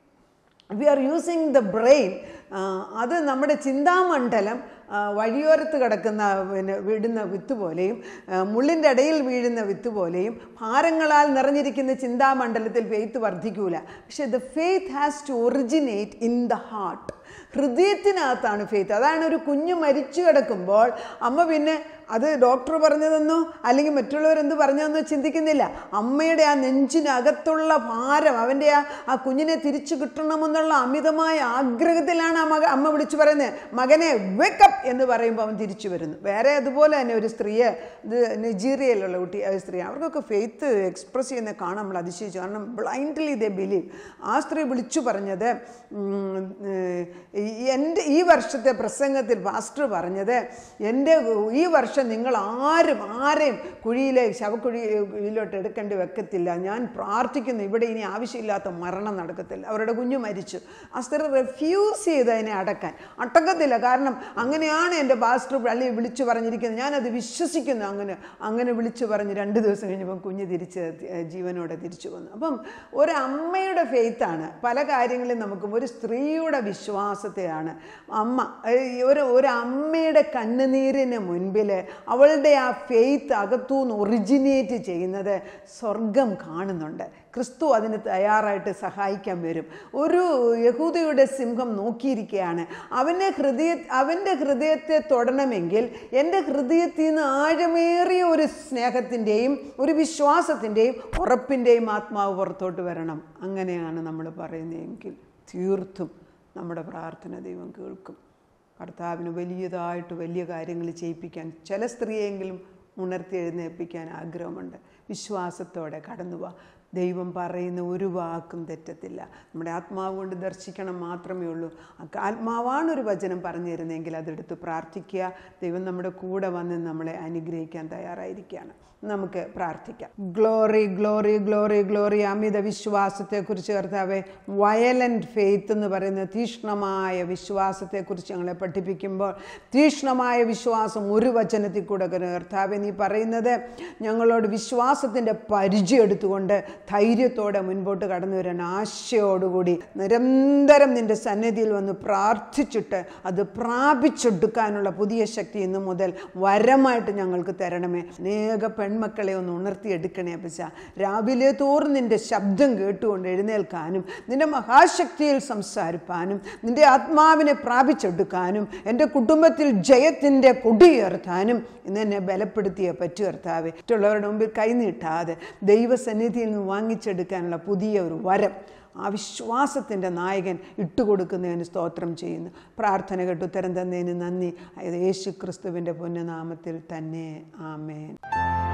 we are using the brain അത് നമ്മുടെ ചിന്താമണ്ഡലം ആ, വഴിയോരത്ത് കിടക്കുന്ന പിന്നെ വീഴുന്ന വിത്ത് പോലെയും ആ, മുള്ളിൻ്റെ ഇടയിൽ വീഴുന്ന വിത്ത് പോലെയും ഭാരങ്ങളാൽ നിറഞ്ഞിരിക്കുന്ന ചിന്താമണ്ഡലത്തിൽ ഫെയ്ത്ത് വർദ്ധിക്കൂല പക്ഷേ the faith has to originate in the heart ഹൃദയത്തിനകത്താണ് ഫെയ്ത്ത് അതാണ് ഒരു കുഞ്ഞ് മരിച്ചു കിടക്കുമ്പോൾ അമ്മ പിന്നെ അത് ഡോക്ടർ പറഞ്ഞതെന്നോ അല്ലെങ്കിൽ മറ്റുള്ളവരെന്ത് പറഞ്ഞതെന്നോ ചിന്തിക്കുന്നില്ല അമ്മയുടെ ആ നെഞ്ചിനകത്തുള്ള ഭാരം അവൻ്റെ ആ ആ കുഞ്ഞിനെ തിരിച്ചു കിട്ടണമെന്നുള്ള അമിതമായ ആഗ്രഹത്തിലാണ് ആ മക അമ്മ വിളിച്ചു പറയുന്നത് മകനെ വേക്കപ്പ് എന്ന് പറയുമ്പോൾ അവൻ തിരിച്ചു വരുന്നു വേറെ അതുപോലെ തന്നെ ഒരു സ്ത്രീയെ ഇത് നൈജീരിയയിലുള്ള കുട്ടി ആ സ്ത്രീ അവർക്കൊക്കെ ഫെയ്ത്ത് എക്സ്പ്രസ് ചെയ്യുന്ന കാണാൻ നമ്മൾ അതിശയിച്ചു കാരണം ബ്ലൈൻഡ്ലി ദേ ബിലീവ് ആ സ്ത്രീ വിളിച്ചു പറഞ്ഞത് ഉം, ഏഹ്, ഈ- എൻ്റെ ഈ വർഷത്തെ പ്രസംഗത്തിൽ പാസ്റ്റർ പറഞ്ഞത് എൻ്റെ ഈ വർഷം നിങ്ങൾ ആരും ആരെയും കുഴിയിലെ ശവക്കുഴിയിലോട്ട് എടുക്കേണ്ടി വെക്കത്തില്ല ഞാൻ പ്രാർത്ഥിക്കുന്നു ഇവിടെ ഇനി ആവശ്യമില്ലാത്ത മരണം നടക്കത്തില്ല അവരുടെ കുഞ്ഞു മരിച്ചു ആ സ്ത്രീ റെഫ്യൂസ് ചെയ്ത് അതിനെ അടക്കാൻ അടക്കത്തില്ല കാരണം അങ്ങനെയാണ് എൻ്റെ പാസ്റ്റർ പള്ളി വിളിച്ചു പറഞ്ഞിരിക്കുന്നത് ഞാനത് വിശ്വസിക്കുന്നു അങ്ങനെ അങ്ങനെ വിളിച്ചു പറഞ്ഞ് രണ്ട് ദിവസം കഴിഞ്ഞപ്പം കുഞ്ഞ് തിരിച്ച് ഏഹ് ജീവനോടെ തിരിച്ചു വന്നു അപ്പം ഒരമ്മയുടെ ഫെയ്ത്താണ് പല കാര്യങ്ങളും നമുക്ക് ഒരു സ്ത്രീയുടെ വിശ്വാസത്തെയാണ് അമ്മ ഏഹ് ഒരു ഒരു അമ്മയുടെ കണ്ണുനീരിന് മുൻപിൽ അവളുടെ ആ ഫെയ്ത്ത് അകത്തുനിന്ന് ഒറിജിനേറ്റ് ചെയ്യുന്നത് സ്വർഗം കാണുന്നുണ്ട് ക്രിസ്തു അതിന് തയ്യാറായിട്ട് സഹായിക്കാൻ വരും ഒരു യഹൂദയുടെ സിംഹം നോക്കിയിരിക്കുകയാണ് അവൻ്റെ ഹൃദയ അവൻ്റെ ഹൃദയത്തെ തൊടണമെങ്കിൽ എൻ്റെ ഹൃദയത്തിൽ നിന്ന് ആഴമേറിയ ഒരു സ്നേഹത്തിൻ്റെയും ഒരു വിശ്വാസത്തിൻ്റെയും ഉറപ്പിൻ്റെയും ആത്മാവ് പുറത്തോട്ട് വരണം അങ്ങനെയാണ് നമ്മൾ പറയുന്നതെങ്കിൽ തീർത്തും നമ്മുടെ പ്രാർത്ഥന ദൈവം കേൾക്കും കർത്താവിന് വലിയതായിട്ട് വലിയ കാര്യങ്ങൾ ചെയ്യിപ്പിക്കാൻ ചില സ്ത്രീയെങ്കിലും ഉണർത്തി എഴുന്നേൽപ്പിക്കാൻ ആഗ്രഹമുണ്ട് വിശ്വാസത്തോടെ കടന്നു വാ ദൈവം പറയുന്ന ഒരു വാക്കും തെറ്റത്തില്ല നമ്മുടെ ആത്മാവ് കൊണ്ട് ദർശിക്കണം മാത്രമേ ഉള്ളൂ ആ ആത്മാവാണ് ഒരു വചനം പറഞ്ഞു തരുന്നതെങ്കിൽ അതെടുത്ത് പ്രാർത്ഥിക്കുക ദൈവം നമ്മുടെ കൂടെ വന്ന് നമ്മളെ അനുഗ്രഹിക്കാൻ തയ്യാറായിരിക്കുകയാണ് നമുക്ക് പ്രാർത്ഥിക്കാം ഗ്ലോറി ഗ്ലോറി ഗ്ലോറി ഗ്ലോറി അമിത വിശ്വാസത്തെക്കുറിച്ച് കർത്താവെ വയലൻ്റ് ഫെയ്ത്ത് എന്ന് പറയുന്ന തീഷ്ണമായ വിശ്വാസത്തെക്കുറിച്ച് ഞങ്ങളെ പഠിപ്പിക്കുമ്പോൾ തീഷ്ണമായ വിശ്വാസം ഒരു വചനത്തിൽ കൂടെ കർത്താവെ നീ പറയുന്നത് ഞങ്ങളോട് വിശ്വാസത്തിൻ്റെ പരിചയം എടുത്തുകൊണ്ട് ധൈര്യത്തോടെ മുൻപോട്ട് കടന്നു വരാൻ ആശയോടുകൂടി നിരന്തരം നിൻ്റെ സന്നിധിയിൽ വന്ന് പ്രാർത്ഥിച്ചിട്ട് അത് പ്രാപിച്ചെടുക്കാനുള്ള പുതിയ ശക്തി ഇന്നു മുതൽ വരമായിട്ട് ഞങ്ങൾക്ക് തരണമേ അനേക പെൺമക്കളെ ഒന്ന് ഉണർത്തിയെടുക്കണേ അപ്പച്ച രാവിലെ തോറും നിൻ്റെ ശബ്ദം കേട്ടുകൊണ്ട് എഴുന്നേൽക്കാനും നിൻ്റെ മഹാശക്തിയിൽ സംസാരിപ്പാനും നിൻ്റെ ആത്മാവിനെ പ്രാപിച്ചെടുക്കാനും എൻ്റെ കുടുംബത്തിൽ ജയത്തിൻ്റെ കൊടിയുയർത്താനും ഇന്ന് എന്നെ ബലപ്പെടുത്തിയ പറ്റു കർത്താവെ മറ്റുള്ളവരുടെ മുമ്പിൽ കൈനീട്ടാതെ ദൈവസന്നിധിയിൽ നിന്ന് വാങ്ങിച്ചെടുക്കാനുള്ള പുതിയ ഒരു വരം ആ വിശ്വാസത്തിൻ്റെ നായകൻ ഇട്ടുകൊടുക്കുന്നതിന് സ്തോത്രം ചെയ്യുന്നു പ്രാർത്ഥന കേട്ട് ഉത്തരം തന്നതിന് നന്ദി യേശു ക്രിസ്തുവിൻ്റെ പുണ്യനാമത്തിൽ തന്നെ ആമേൻ